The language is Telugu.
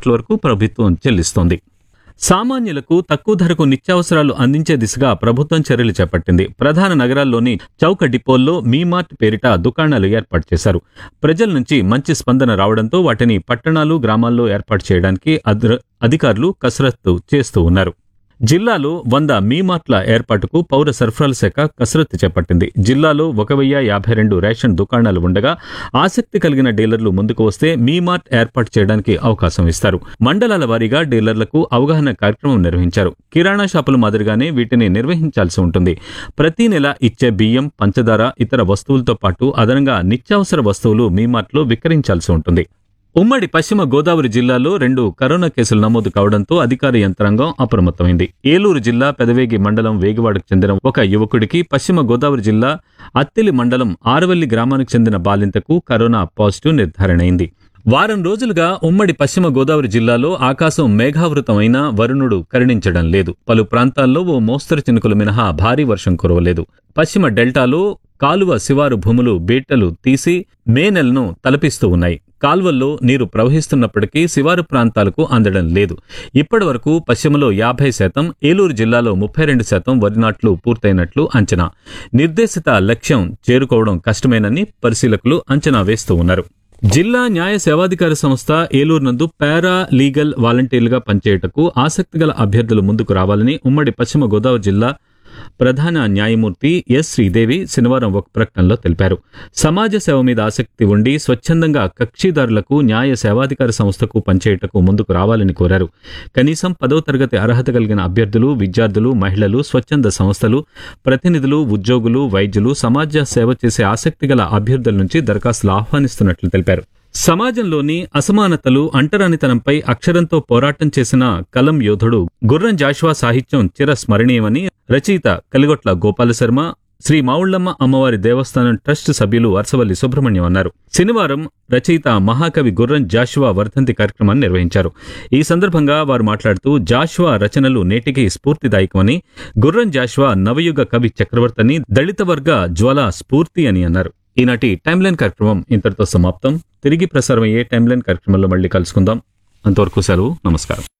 కోట్ల వరకు ప్రభుత్వం చెల్లిస్తోంది సామాన్యులకు తక్కువ ధరకు నిత్యావసరాలు అందించే దిశగా ప్రభుత్వం చర్యలు చేపట్టింది ప్రధాన నగరాల్లోని చౌక డిపోల్లో మీమార్ట్ పేరిట దుకాణాలు ఏర్పాటు చేశారు ప్రజల నుంచి మంచి స్పందన రావడంతో వాటిని పట్టణాలు గ్రామాల్లో ఏర్పాటు చేయడానికి అద్ర- అధికారులు కసరత్తు చేస్తూ ఉన్నారు జిల్లాలో వంద మీమార్ట్ల ఏర్పాటుకు పౌర సరఫరాల శాఖ కసరత్తు చేపట్టింది జిల్లాలో ఒక వెయ్యి యాభై రెండు రేషన్ దుకాణాలు ఉండగా ఆసక్తి కలిగిన డీలర్లు ముందుకు వస్తే మీమార్ట్ ఏర్పాటు చేయడానికి అవకాశం ఇస్తారు మండలాల వారీగా డీలర్లకు అవగాహన కార్యక్రమం నిర్వహించారు కిరాణా షాపుల మాదిరిగానే వీటిని నిర్వహించాల్సి ఉంటుంది ప్రతి నెల ఇచ్చే బియ్యం పంచదార ఇతర వస్తువులతో పాటు అదనంగా నిత్యావసర వస్తువులు మీమార్ట్లో విక్రయించాల్సి ఉంటుంది ఉమ్మడి పశ్చిమ గోదావరి జిల్లాలో రెండు కరోనా కేసులు నమోదు కావడంతో అధికార యంత్రాంగం అప్రమత్తమైంది ఏలూరు జిల్లా పెదవేగి మండలం వేగివాడకు చెందిన ఒక యువకుడికి పశ్చిమ గోదావరి జిల్లా అత్తిలి మండలం ఆరవల్లి గ్రామానికి చెందిన బాలింతకు కరోనా పాజిటివ్ నిర్ధారణ అయింది వారం రోజులుగా ఉమ్మడి పశ్చిమ గోదావరి జిల్లాలో ఆకాశం మేఘావృతమైన వరుణుడు కరుణించడం లేదు పలు ప్రాంతాల్లో ఓ మోస్తరు చినుకులు మినహా భారీ వర్షం కురవలేదు పశ్చిమ డెల్టాలో కాలువ శివారు భూములు బీటలు తీసి మే నెలను తలపిస్తూ ఉన్నాయి కాల్వల్లో నీరు ప్రవహిస్తున్నప్పటికీ శివారు ప్రాంతాలకు అందడం లేదు ఇప్పటి వరకు పశ్చిమలో యాభై శాతం ఏలూరు జిల్లాలో ముప్పై రెండు శాతం వరి నాట్లు పూర్తయినట్లు అంచనా నిర్దేశిత లక్ష్యం చేరుకోవడం కష్టమేనని పరిశీలకులు అంచనా వేస్తూ ఉన్నారు జిల్లా న్యాయ సేవాధికార సంస్థ ఏలూరు నందు పారా లీగల్ వాలంటీర్లుగా పనిచేయటకు ఆసక్తిగల అభ్యర్థులు ముందుకు రావాలని ఉమ్మడి పశ్చిమ గోదావరి జిల్లా ప్రధాన న్యాయమూర్తి ఎస్ శ్రీదేవి శనివారం ఒక ప్రకటనలో తెలిపారు సమాజ సేవ మీద ఆసక్తి ఉండి స్వచ్ఛందంగా కక్షిదారులకు న్యాయ సేవాధికార సంస్థకు పనిచేయటకు ముందుకు రావాలని కోరారు కనీసం పదవ తరగతి అర్హత కలిగిన అభ్యర్థులు విద్యార్థులు మహిళలు స్వచ్ఛంద సంస్థలు ప్రతినిధులు ఉద్యోగులు వైద్యులు సమాజ సేవ చేసే ఆసక్తి గల అభ్యర్థుల నుంచి దరఖాస్తులు ఆహ్వానిస్తున్నట్లు తెలిపారు సమాజంలోని అసమానతలు అంటరానితనంపై అక్షరంతో పోరాటం చేసిన కలం యోధుడు గుర్రం జాషువా సాహిత్యం చిరస్మరణీయమని రచయిత కలిగొట్ల గోపాల శర్మ శ్రీ మావుళ్లమ్మ అమ్మవారి దేవస్థానం ట్రస్ట్ సభ్యులు వరసవల్లి సుబ్రహ్మణ్యం అన్నారు శనివారం రచయిత మహాకవి గుర్రం జాషువా వర్ధంతి కార్యక్రమాన్ని నిర్వహించారు ఈ సందర్భంగా వారు మాట్లాడుతూ జాషువా రచనలు నేటికి స్ఫూర్తిదాయకమని గుర్రం జాషువా నవయుగ కవి చక్రవర్తిని దళిత వర్గ జ్వాల స్ఫూర్తి అని అన్నారు ఈనాటి టైమ్లైన్ కార్యక్రమం ఇంతటితో సమాప్తం తిరిగి ప్రసారమయ్యే టైమ్లైన్ కార్యక్రమంలో మళ్ళీ కలుసుకుందాం అంతవరకు సెలవు నమస్కారం